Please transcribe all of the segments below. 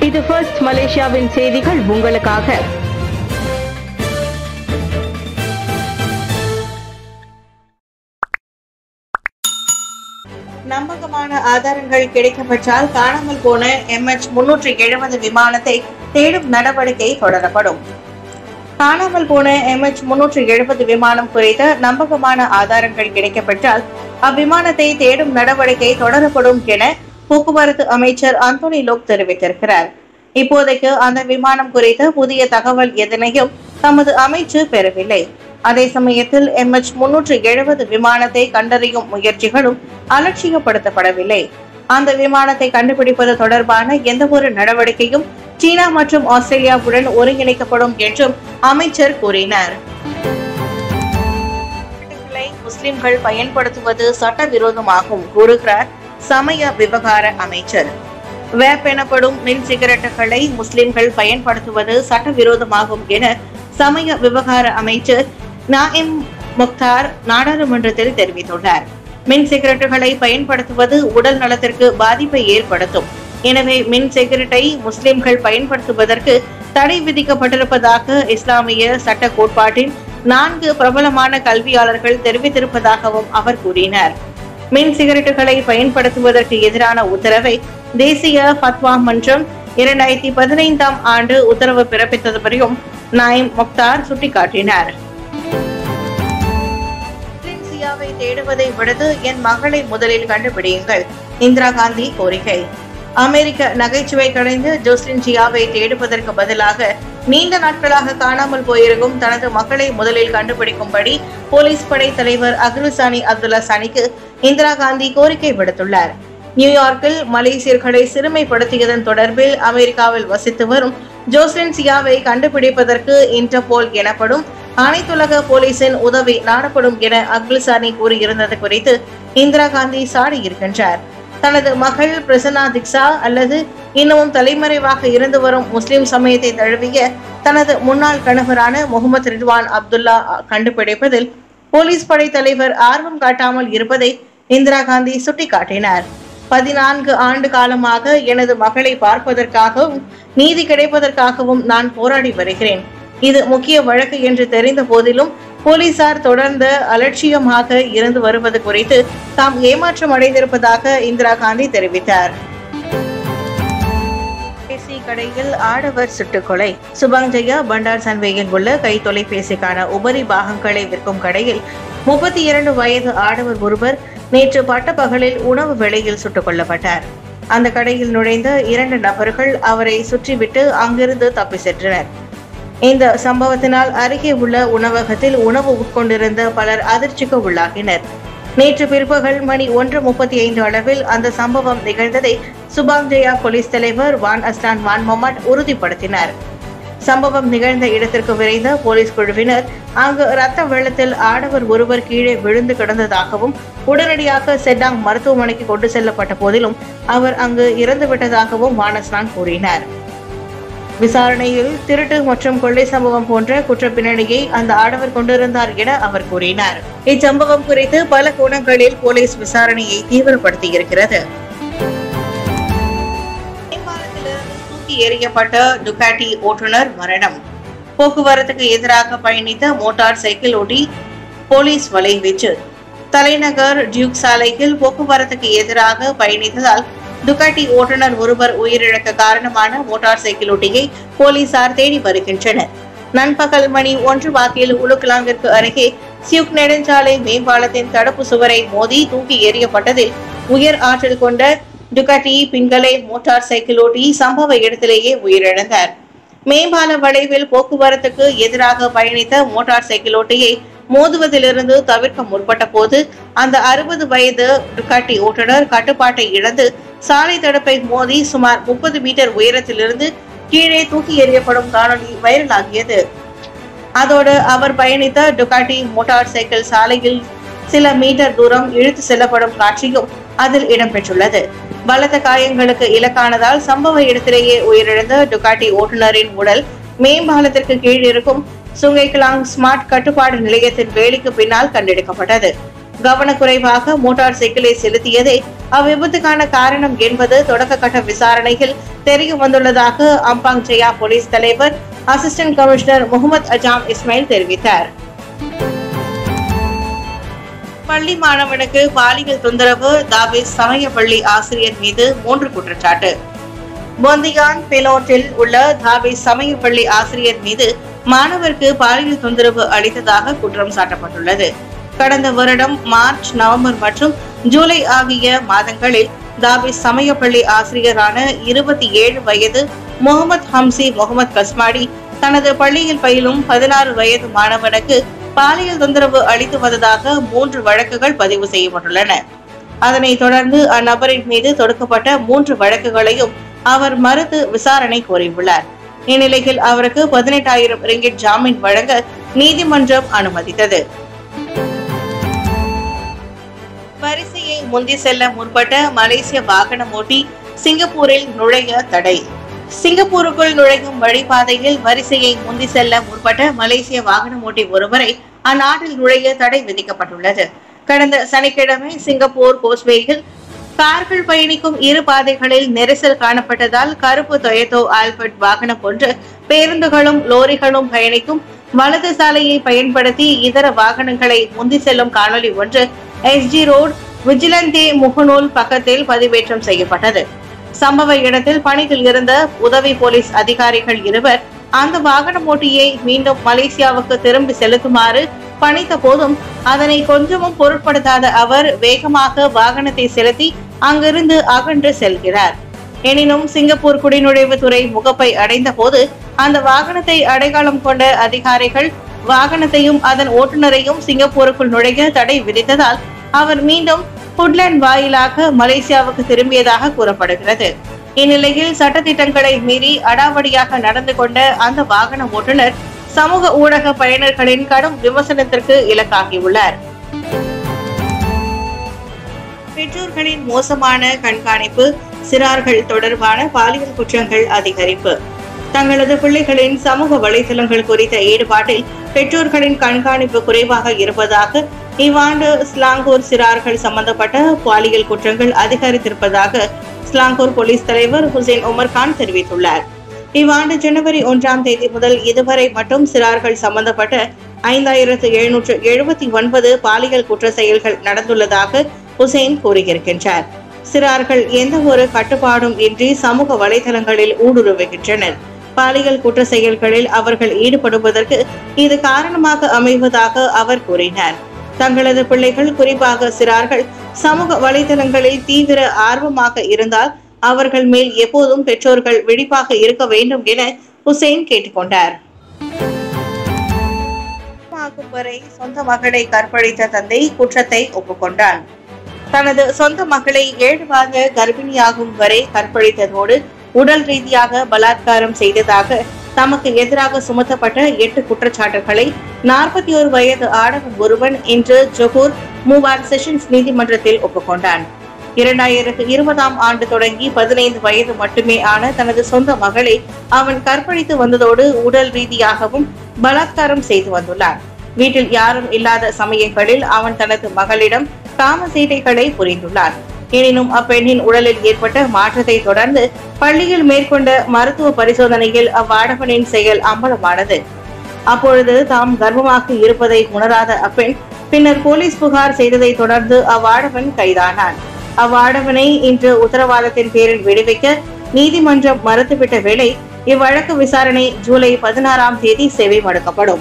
இது ஃபர்ஸ்ட் மலேசியாவின் செய்திகள் உங்களுக்காக நம்பகமான ஆதாரங்கள் கிடைக்கப்பெற்றால் காணாமல் போன எம்எச் முன்னூற்றி எழுபது விமானத்தை தேடும் நடவடிக்கை தொடரப்படும் காணாமல் போன எம்எச் முன்னூற்றி எழுபது விமானம் குறித்த நம்பகமான ஆதாரங்கள் கிடைக்கப்பெற்றால் அவ்விமானத்தை தேடும் நடவடிக்கை தொடரப்படும் என போக்குவரத்து அமைச்சர் அந்தோனி லோக் தெரிவித்திருக்கிறார் இப்போதைக்கு அந்த விமானம் குறித்த புதிய தகவல் எதனையும் தமது அமைச்சு பெறவில்லை அதே சமயத்தில் எம்எச் முன்னூற்று எழுபது விமானத்தை கண்டறியும் முயற்சிகளும் அலட்சியப்படுத்தப்படவில்லை அந்த விமானத்தை கண்டுபிடிப்பது தொடர்பான எந்த ஒரு நடவடிக்கையும் சீனா மற்றும் ஆஸ்திரேலியாவுடன் ஒருங்கிணைக்கப்படும் என்றும் அமைச்சர் கூறினார் நாட்டுகளை முஸ்லிம்கள் பயன்படுத்துவது சட்டவிரோதமாகும் கூறுகிறார் சமய விவகார அமைச்சர் வேப் எனப்படும் மின் சிகரெட்டுகளை முஸ்லிம்கள் பயன்படுத்துவது சட்டவிரோதமாகும் என சமய விவகார அமைச்சர் நாயிம் முக்தார் நாடாளுமன்றத்தில் தெரிவித்துள்ளார் மின் சிகரெட்டுகளை பயன்படுத்துவது உடல் நலத்திற்கு பாதிப்பை ஏற்படுத்தும் எனவே மின் சிகரெட்டை முஸ்லிம்கள் பயன்படுத்துவதற்கு தடை விதிக்கப்பட்டிருப்பதாக இஸ்லாமிய சட்ட கோட்பாட்டின் நான்கு பிரபலமான கல்வியாளர்கள் தெரிவித்திருப்பதாகவும் அவர் கூறினார் மின் சிகரெட்டுகளை பயன்படுத்துவதற்கு எதிரான உத்தரவை தேசிய ஃபத்வா மன்றம் இரண்டாயிரத்தி பதினைந்தாம் ஆண்டு உத்தரவு பிறப்பித்தது பற்றியும் நாயிம் முக்தார் சுட்டிக்காட்டினார் சியாவை தேடுவதை விடுத்து என் மகளை முதலில் கண்டுபிடியுங்கள் இந்திரா காந்தி கோரிக்கை அமெரிக்க நகைச்சுவை கடைந்து ஜோஸ்லின் ஜியாவை தேடுவதற்கு பதிலாக நீண்ட நாட்களாக காணாமல் போயிருக்கும் தனது மக்களை முதலில் கண்டுபிடிக்கும்படி போலீஸ் படை தலைவர் அக்ருசானி அப்துல்லா சானிக்கு இந்திரா காந்தி கோரிக்கை விடுத்துள்ளார் நியூயார்க்கில் மலேசியர்களை சிறுமைப்படுத்தியதன் தொடர்பில் அமெரிக்காவில் வசித்து வரும் ஜோஸ்லின் சியாவை கண்டுபிடிப்பதற்கு இன்டர்போல் எனப்படும் அனைத்துலக போலீசின் உதவி நாடப்படும் என அக்லிசானி கூறியிருந்தது குறித்து இந்திரா காந்தி சாடியிருக்கின்றார் தனது மகள் பிரசன்னா திக்ஸா அல்லது இன்னமும் தலைமறைவாக இருந்து வரும் முஸ்லிம் சமயத்தை தழுவிய தனது முன்னாள் கணவரான முகமது ரிட்வான் அப்துல்லா கண்டுபிடிப்பதில் போலீஸ் படை தலைவர் ஆர்வம் காட்டாமல் இருப்பதை இந்திரா காந்தி சுட்டிக்காட்டினார் பதினான்கு ஆண்டு காலமாக எனது மகளை பார்ப்பதற்காகவும் நீதி கிடைப்பதற்காகவும் நான் போராடி வருகிறேன் இது முக்கிய வழக்கு என்று தெரிந்த போதிலும் போலீசார் தொடர்ந்து அலட்சியமாக இருந்து வருவது குறித்து தாம் ஏமாற்றம் அடைந்திருப்பதாக இந்திரா காந்தி தெரிவித்தார் தொலைபேசி கடையில் ஆடவர் சுட்டுக்கொலை சுபாங்ஜயா பண்டார் சன்வேயில் உள்ள கை தொலைபேசிக்கான உபரி பாகங்களை விற்கும் கடையில் முப்பத்தி இரண்டு வயது ஆடவர் ஒருவர் நேற்று பட்டப்பகலில் உணவு வேளையில் சுட்டுக் கொல்லப்பட்டார் அந்த கடையில் நுழைந்த இரண்டு நபர்கள் அவரை சுற்றிவிட்டு அங்கிருந்து தப்பி சென்றனர் இந்த சம்பவத்தினால் அருகே உள்ள உணவகத்தில் உணவு உட்கொண்டிருந்த பலர் அதிர்ச்சிக்கு உள்ளாகினர் நேற்று பிற்பகல் மணி ஒன்று முப்பத்தி ஐந்து அளவில் அந்த சம்பவம் நிகழ்ந்ததை சுபாங்ஜயா போலீஸ் தலைவர் வான் அஸ்லான் வான் மொமட் உறுதிப்படுத்தினார் சம்பவம் நிகழ்ந்த இடத்திற்கு விரைந்த போலீஸ் குழுவினர் அங்கு ரத்த வெள்ளத்தில் ஆடவர் ஒருவர் கீழே விழுந்து கிடந்ததாகவும் உடனடியாக செட்டாங் மருத்துவமனைக்கு கொண்டு செல்லப்பட்ட போதிலும் அவர் அங்கு இறந்துவிட்டதாகவும் வானஸ்லான் கூறினார் விசாரணையில் திருட்டு மற்றும் கொள்ளை சம்பவம் போன்ற குற்ற பின்னணியை அந்த ஆடவர் கொண்டிருந்தார் என அவர் கூறினார் இச்சம்பவம் குறித்து பல கோணங்களில் போலீஸ் விசாரணையை தீவிரப்படுத்தியிருக்கிறது நேபாளத்திலிருந்து தூக்கி எறியப்பட்ட டுகாட்டி ஓட்டுநர் மரணம் போக்குவரத்துக்கு எதிராக பயணித்த மோட்டார் சைக்கிள் ஓட்டி போலீஸ் வலைவீச்சு தலைநகர் டியூக் சாலையில் போக்குவரத்துக்கு எதிராக பயணித்ததால் டுகாட்டி ஓட்டுநர் ஒருவர் உயிரிழக்க காரணமான மோட்டார் சைக்கிள் ஓட்டியை போலீசார் தேடி வருகின்றனர் நண்பகல் மணி ஒன்று வாக்கில் உலுக்கலாங்கிற்கு அருகே சியூக் நெடுஞ்சாலை மேம்பாலத்தின் தடுப்பு சுவரை மோதி தூக்கி எறியப்பட்டதில் உயர் ஆற்றல் கொண்ட டுகாட்டி பின்கலை மோட்டார் சைக்கிள் ஓட்டி சம்பவ இடத்திலேயே உயிரிழந்தார் மேம்பால வளைவில் போக்குவரத்துக்கு எதிராக பயணித்த மோட்டார் சைக்கிள் ஓட்டியை மோதுவதிலிருந்து தவிர்க்க முற்பட்ட போது அந்த அறுபது வயது டுகாட்டி ஓட்டுநர் கட்டுப்பாட்டை இழந்து சாலை தடுப்பை மோதி சுமார் முப்பது மீட்டர் உயரத்திலிருந்து கீழே தூக்கி எறியப்படும் காணொளி வைரலாகியது அதோடு அவர் பயணித்த டுகாட்டி மோட்டார் சைக்கிள் சாலையில் சில மீட்டர் தூரம் இழுத்து செல்லப்படும் காட்சியும் அதில் இடம்பெற்றுள்ளது பலத்த காயங்களுக்கு இலக்கானதால் சம்பவ இடத்திலேயே உயிரிழந்த டுகாட்டி ஓட்டுநரின் உடல் மேம்பாலத்திற்கு கீழ் இருக்கும் சுங்கைக்கிலாங் ஸ்மார்ட் கட்டுப்பாடு நிலையத்தின் வேலிக்கு பின்னால் கண்டெடுக்கப்பட்டது கவனக்குறைவாக மோட்டார் சைக்கிளை செலுத்தியதே அவ்விபத்துக்கான காரணம் என்பது தொடக்க கட்ட விசாரணையில் தெரிய வந்துள்ளதாக அம்பாங் ஜெயா போலீஸ் தலைவர் assistant commissioner Mohamed Azam Ismail தெரிவித்தார் பள்ளி மாணவனுக்கு பாலியல் தொந்தரவு தாவிஸ் சமய பள்ளி ஆசிரியர் மீது மூன்று குற்றச்சாட்டு பொந்தியான் பிலோட்டில் உள்ள தாவிஸ் சமய பள்ளி ஆசிரியர் மீது மாணவருக்கு பாலியல் தொந்தரவு அளித்ததாக குற்றம் சாட்டப்பட்டுள்ளது கடந்த வருடம் மார்ச் நவம்பர் மற்றும் ஜூலை ஆகிய மாதங்களில் தாவிஸ் சமய பள்ளி ஆசிரியரான இருபத்தி ஏழு வயது முகமது ஹம்சி முகமது கஸ்மாடி தனது பள்ளியில் பயிலும் பதினாறு வயது மாணவனுக்கு பாலியல் தொந்தரவு அளித்து வந்ததாக மூன்று வழக்குகள் பதிவு செய்யப்பட்டுள்ளன அதனைத் தொடர்ந்து அந்நபரின் மீது தொடுக்கப்பட்ட மூன்று வழக்குகளையும் அவர் மறுத்து விசாரணை கோரியுள்ளார் இந்நிலையில் அவருக்கு பதினெட்டாயிரம் ரிங்கிட் ஜாமீன் வழங்க நீதிமன்றம் அனுமதித்தது வரிசையை முந்தி செல்ல முற்பட்ட மலேசிய வாகனம் ஓட்டி சிங்கப்பூரில் நுழைய தடை சிங்கப்பூருக்குள் நுழையும் வழிபாதையில் வரிசையை முந்தி செல்ல முற்பட்ட மலேசிய வாகனம் ஓட்டி ஒருவரை அந்நாட்டில் நுழைய தடை விதிக்கப்பட்டுள்ளது கடந்த சனிக்கிழமை சிங்கப்பூர் கோஸ்வேயில் கார்கள் பயணிக்கும் இரு பாதைகளில் நெரிசல் காணப்பட்டதால் கருப்பு டொயட்டோ ஆல்பர்ட் வாகனம் ஒன்று பேருந்துகளும் லோரிகளும் பயணிக்கும் வலது சாலையை பயன்படுத்தி இதர வாகனங்களை முந்தி செல்லும் காணொலி ஒன்று எஸ்ஜி ரோட் விஜிலந்தே முகநூல் பக்கத்தில் பதிவேற்றம் செய்யப்பட்டது சம்பவ இடத்தில் பணியில் இருந்த உதவி போலீஸ் அதிகாரிகள் இருவர் அந்த வாகன ஓட்டியை மீண்டும் மலேசியாவுக்கு திரும்பி செலுத்துமாறு பணித்த போதும் அதனை கொஞ்சமும் பொருட்படுத்தாத அவர் வேகமாக வாகனத்தை செலுத்தி அங்கிருந்து அகன்று செல்கிறார் எனினும் சிங்கப்பூர் குடிநுழைவுத்துறை முகப்பை அடைந்த போது அந்த வாகனத்தை அடையாளம் கொண்ட அதிகாரிகள் வாகனத்தையும் அதன் ஓட்டுநரையும் சிங்கப்பூருக்குள் நுழைய தடை விதித்ததால் அவர் மீண்டும் புட்லேண்ட் வாயிலாக மலேசியாவுக்கு திரும்பியதாக கூறப்படுகிறது இந்நிலையில் சட்டத்திட்டங்களை மீறி அடாவடியாக நடந்து கொண்ட அந்த வாகன ஓட்டுநர் சமூக ஊடக பயனர்களின் கடும் விமர்சனத்திற்கு இலக்காகியுள்ளார் பெற்றோர்களின் மோசமான கண்காணிப்பு சிறார்கள் தொடர்பான பாலியல் குற்றங்கள் அதிகரிப்பு தங்களது பிள்ளைகளின் சமூக வலைதளங்கள் குறித்த ஈடுபாட்டில் பெற்றோர்களின் கண்காணிப்பு குறைவாக இருப்பதாக இவ்வாண்டு ஸ்லாங்கூர் சிறார்கள் சம்பந்தப்பட்ட பாலியல் குற்றங்கள் அதிகரித்திருப்பதாக ஸ்லாங்கூர் போலீஸ் தலைவர் ஹுசேன் உமர் கான் தெரிவித்துள்ளார் இவ்வாண்டு ஜனவரி ஒன்றாம் தேதி முதல் இதுவரை மட்டும் சிறார்கள் சம்பந்தப்பட்ட ஐந்தாயிரத்து எழுநூற்று எழுபத்தி ஒன்பது பாலியல் குற்ற செயல்கள் நடந்துள்ளதாக ஹுசேன் கூறியிருக்கின்றார் சிறார்கள் எந்த ஒரு கட்டுப்பாடும் இன்றி சமூக வலைதளங்களில் ஊடுருவுகின்றனர் பாலியல் குற்ற செயல்களில் அவர்கள் ஈடுபடுவதற்கு இது காரணமாக அமைவதாக அவர் கூறினார் தங்களது பிள்ளைகள் குறிப்பாக சிறார்கள் சமூக வலைதளங்களில் தீவிர ஆர்வமாக இருந்தால் அவர்கள் மேல் எப்போதும் பெற்றோர்கள் விழிப்பாக இருக்க வேண்டும் என ஹுசைன் கேட்டுக்கொண்டார் ஆகும் வரை சொந்த மகளை கற்பழித்த தந்தை குற்றத்தை ஒப்புக்கொண்டான் தனது சொந்த மகளை ஏழு மாத கர்ப்பிணியாகும் வரை கற்பழித்ததோடு உடல் ரீதியாக பலாத்காரம் செய்ததாக தமக்கு எதிராக சுமத்தப்பட்ட எட்டு குற்றச்சாட்டுகளை நாற்பத்தி ஒரு வயது ஆடவன் ஒருவன் இன்று ஜொகூர் மூவார் செஷன்ஸ் நீதிமன்றத்தில் ஒப்புக்கொண்டான் இரண்டாயிரத்து இருபதாம் ஆண்டு தொடங்கி பதினைந்து வயது மட்டுமே ஆன தனது சொந்த மகளை அவன் கற்பழித்து வந்ததோடு உடல் ரீதியாகவும் பலாத்காரம் செய்து வந்துள்ளான் வீட்டில் யாரும் இல்லாத சமயங்களில் அவன் தனது மகளிடம் காம சீட்டைகளை புரிந்துள்ளான் எனினும் அப்பெண்ணின் உடலில் ஏற்பட்ட மாற்றத்தை தொடர்ந்து பள்ளியில் மேற்கொண்ட மருத்துவ பரிசோதனையில் அவ்வாடவனின் செயல் அம்பலமானது அப்பொழுது தாம் கர்ப்பமாக இருப்பதை உணராத அப்பெண் பின்னர் போலீஸ் புகார் செய்ததை தொடர்ந்து அவ்வாடவன் கைதானான் அவ்வாடவனை இன்று உத்தரவாதத்தின் பேரில் விடுவிக்க நீதிமன்றம் மறுத்துவிட்ட வேளை இவ்வழக்கு விசாரணை ஜூலை பதினாறாம் தேதி செவி மடுக்கப்படும்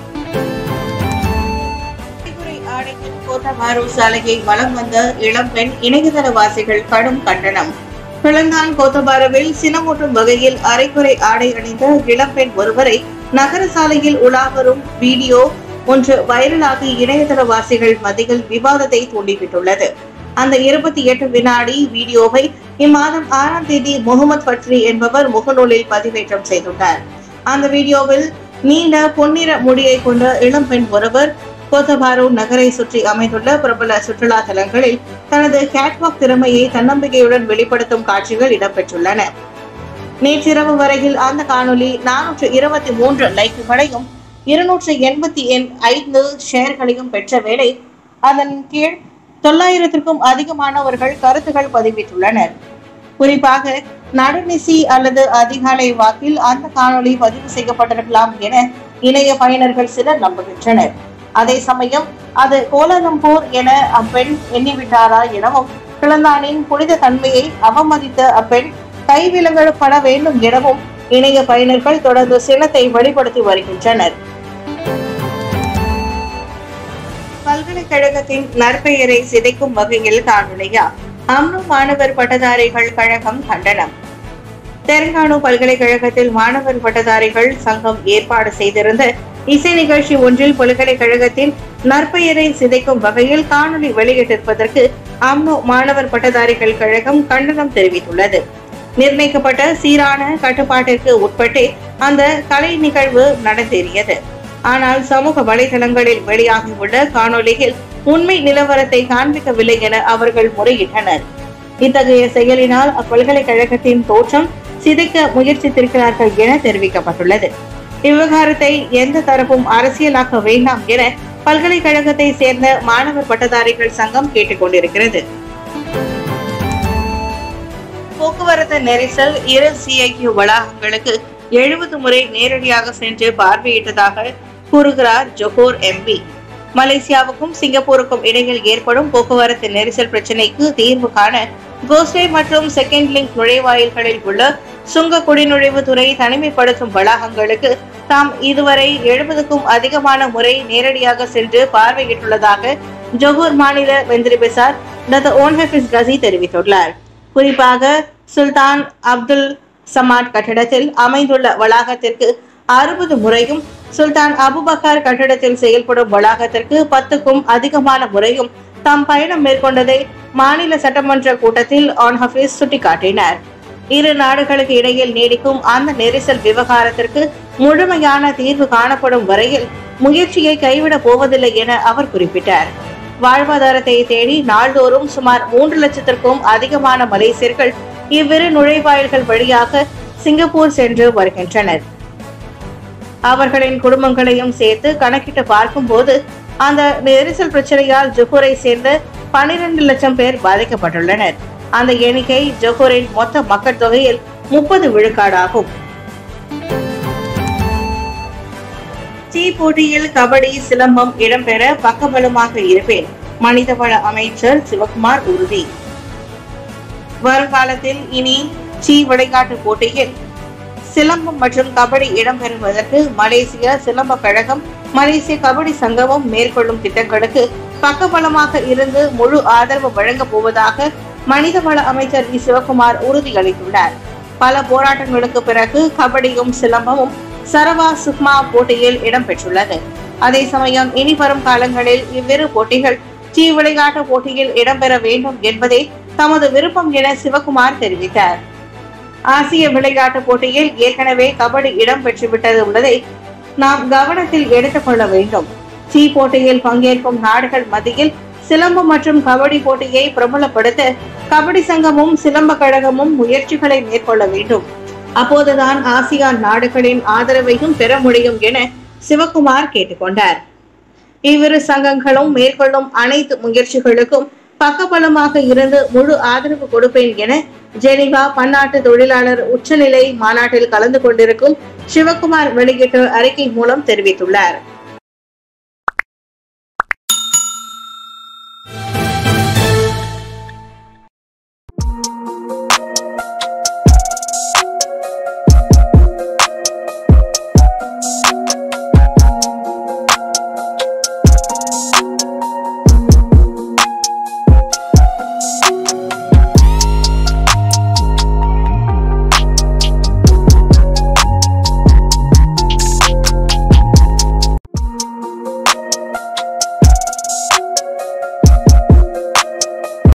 அரைகுறை ஆடையில் கோத்தபாரு சாலையை வலம் வந்த இளம்பெண் இணையதளவாசிகள் கடும் கண்டனம் பிளந்தான் கோத்தபாருவில் சினமூட்டும் வகையில் அரைக்குறை ஆடை அணிந்த இளம்பெண் ஒருவரை நகர சாலையில் உலா வரும் வீடியோ ஒன்று வைரலாகி இணையதளவாசிகள் மத்தியில் விவாதத்தை தூண்டிவிட்டுள்ளது அந்த இருபத்தி எட்டு வினாடி வீடியோவை இம்மாதம் ஆறாம் தேதி முகமது பட்ரி என்பவர் முகநூலில் பதிவேற்றம் செய்துள்ளார் அந்த வீடியோவில் நீண்ட பொன்னிற முடியை கொண்ட இளம்பெண் ஒருவர் கோத்தபாரு நகரை சுற்றி அமைந்துள்ள பிரபல சுற்றுலா தலங்களில் தனது கேட்வாக் திறமையை தன்னம்பிக்கையுடன் வெளிப்படுத்தும் காட்சிகள் இடம்பெற்றுள்ளன நேற்றிரவு வரையில் அந்த காணொளி நானூற்று இருபத்தி மூன்று லைக்குகளையும் இருநூற்று எண்பத்தி ஐந்து ஷேர்களையும் பெற்ற வேளை அதன் கீழ் தொள்ளாயிரத்திற்கும் அதிகமானவர்கள் கருத்துகள் பதிவிட்டுள்ளனர் குறிப்பாக நடுநிசி அல்லது அதிகாலை வாக்கில் அந்த காணொளி பதிவு செய்யப்பட்டிருக்கலாம் என இணைய பயனர்கள் சிலர் நம்புகின்றனர் அதே சமயம் அது கோலாலம்பூர் என அப்பெண் எண்ணிவிட்டாரா எனவும் கிளந்தானின் புனித தன்மையை அவமதித்த அப்பெண் கைவிலங்கப்பட வேண்டும் எனவும் இணைய பயனர்கள் தொடர்ந்து சினத்தை வெளிப்படுத்தி வருகின்றனர் பல்கலைக்கழகத்தின் நற்பெயரை சிதைக்கும் வகையில் காணொலியா அம்னு மாணவர் பட்டதாரிகள் கழகம் கண்டனம் தெலங்கானா பல்கலைக்கழகத்தில் மாணவர் பட்டதாரிகள் சங்கம் ஏற்பாடு செய்திருந்த இசை நிகழ்ச்சி ஒன்றில் பல்கலைக்கழகத்தின் நற்பெயரை சிதைக்கும் வகையில் காணொலி வெளியிட்டிருப்பதற்கு அம்னோ மாணவர் பட்டதாரிகள் கழகம் கண்டனம் தெரிவித்துள்ளது நிர்ணயிக்கப்பட்ட சீரான கட்டுப்பாட்டிற்கு உட்பட்டே அந்த கலை நிகழ்வு நடந்தேறியது ஆனால் சமூக வலைதளங்களில் வெளியாகியுள்ள காணொலியில் உண்மை நிலவரத்தை காண்பிக்கவில்லை என அவர்கள் முறையிட்டனர் இத்தகைய செயலினால் அப்பல்கலைக்கழகத்தின் தோற்றம் சிதைக்க முயற்சித்திருக்கிறார்கள் என தெரிவிக்கப்பட்டுள்ளது இவ்விவகாரத்தை எந்த தரப்பும் அரசியலாக்க வேண்டாம் என பல்கலைக்கழகத்தை சேர்ந்த மாணவர் பட்டதாரிகள் சங்கம் கேட்டுக்கொண்டிருக்கிறது போக்குவரத்து நெரிசல் இரு சிஐக்யூ வளாகங்களுக்கு எழுபது முறை நேரடியாக சென்று பார்வையிட்டதாக கூறுகிறார் ஜொஹோர் எம்பி மலேசியாவுக்கும் சிங்கப்பூருக்கும் இடையில் ஏற்படும் போக்குவரத்து நெரிசல் பிரச்சினைக்கு தீர்வு காண கோஸ்வே மற்றும் செகண்ட் லிங்க் நுழைவாயில்களில் உள்ள சுங்க குடிநுழைவு துறை தனிமைப்படுத்தும் வளாகங்களுக்கு தாம் இதுவரை எழுபதுக்கும் அதிகமான முறை நேரடியாக சென்று பார்வையிட்டுள்ளதாக ஜொஹூர் மாநில வெந்திரி பெசார் டத ஓன் ஹபிஸ் கசி தெரிவித்துள்ளார் குறிப்பாக சுல்தான் அப்துல் சமாட் கட்டடத்தில் அமைந்துள்ள வளாகத்திற்கு அறுபது முறையும் சுல்தான் அபுபக்கர் கட்டடத்தில் செயல்படும் வளாகத்திற்கு பத்துக்கும் அதிகமான முறையும் தாம் பயணம் மேற்கொண்டதை மாநில சட்டமன்ற கூட்டத்தில் ஆன் ஹபீஸ் சுட்டிக்காட்டினார் இரு நாடுகளுக்கு இடையில் நீடிக்கும் அந்த நெரிசல் விவகாரத்திற்கு முழுமையான தீர்வு காணப்படும் வரையில் முயற்சியை கைவிடப் போவதில்லை என அவர் குறிப்பிட்டார் வாழ்வாதாரத்தை தேடி நாள்தோறும் சுமார் மூன்று லட்சத்திற்கும் அதிகமான மலேசியர்கள் இவ்விரு நுழைவாயில்கள் வழியாக சிங்கப்பூர் சென்று வருகின்றனர் அவர்களின் குடும்பங்களையும் சேர்த்து கணக்கிட்டு பார்க்கும்போது அந்த நெரிசல் பிரச்சனையால் ஜொஹூரை சேர்ந்த பனிரெண்டு லட்சம் பேர் பாதிக்கப்பட்டுள்ளனர் அந்த எண்ணிக்கை ஜொஹூரின் மொத்த மக்கள் தொகையில் முப்பது விழுக்காடாகும் டி போட்டியில் கபடி சிலம்பம் இடம்பெற பக்கபலமாக இருப்பேன் மனிதவள அமைச்சர் சிவகுமார் உறுதி வருங்காலத்தில் இனி சி விளையாட்டு போட்டியில் சிலம்பம் மற்றும் கபடி இடம்பெறுவதற்கு மலேசிய சிலம்ப கழகம் மலேசிய கபடி சங்கமும் மேற்கொள்ளும் திட்டங்களுக்கு பக்கபலமாக இருந்து முழு ஆதரவு வழங்கப் போவதாக மனிதவள அமைச்சர் வி சிவகுமார் உறுதியளித்துள்ளார் பல போராட்டங்களுக்கு பிறகு கபடியும் சிலம்பமும் சரவா சுக்மா போட்டியில் இடம்பெற்றுள்ளது அதே சமயம் இனி வரும் காலங்களில் இவ்விரு போட்டிகள் டி விளையாட்டு போட்டியில் இடம்பெற வேண்டும் என்பதே தமது விருப்பம் என சிவகுமார் தெரிவித்தார் ஆசிய விளையாட்டு போட்டியில் ஏற்கனவே கபடி இடம் பெற்றுவிட்டது உள்ளதை நாம் கவனத்தில் எடுத்துக்கொள்ள வேண்டும் சி போட்டியில் பங்கேற்கும் நாடுகள் மத்தியில் சிலம்பம் மற்றும் கபடி போட்டியை பிரபலப்படுத்த கபடி சங்கமும் சிலம்ப கழகமும் முயற்சிகளை மேற்கொள்ள வேண்டும் அப்போதுதான் ஆசியான் நாடுகளின் ஆதரவையும் பெற முடியும் என சிவகுமார் கேட்டுக்கொண்டார் இவ்விரு சங்கங்களும் மேற்கொள்ளும் அனைத்து முயற்சிகளுக்கும் பக்கபலமாக இருந்து முழு ஆதரவு கொடுப்பேன் என ஜெனிவா பன்னாட்டு தொழிலாளர் உச்சநிலை மாநாட்டில் கலந்து கொண்டிருக்கும் சிவகுமார் வெளியிட்ட அறிக்கை மூலம் தெரிவித்துள்ளார்